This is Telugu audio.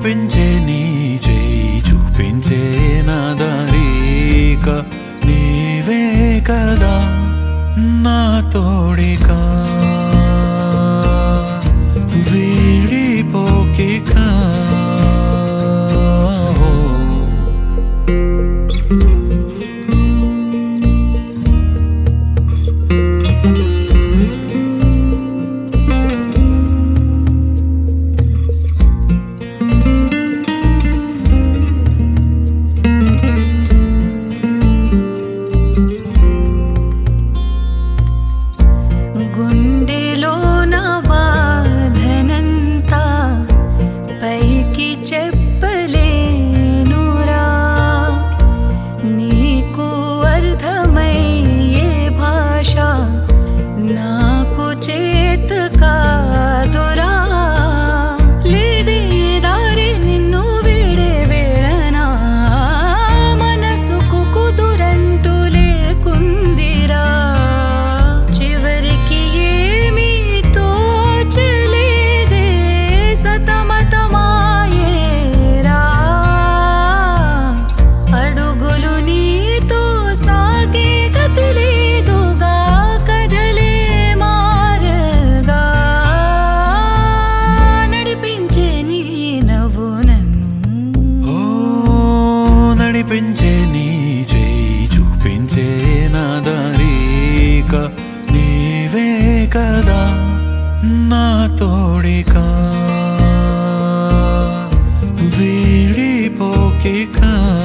నడిపించే నీ చేయి చూపించే నా దారిక నీవే కదా నా తోడికా వీడిపోకికా గుండెలో నా బాధనంతా పైకి చెప్పలేనురా నీకు అర్థమయ్యే భాష నాకు చేత కాదురా లేదే దారి నిన్ను వీడే వేళనా మనసుకు కుదురంటూ లేకుందిరా చివరికి ఏమీ తోచలేదే సతమతమాయేరా అడుగులు నీతో సాగే గతి లేదుగా కదలే మారగా నడిపించే నీ నవ్వు నన్ను ఓ నడిపించే నీ చేయి చూపించే నా దారిక నీవే కదా నా తోడికా వీడిపోకికా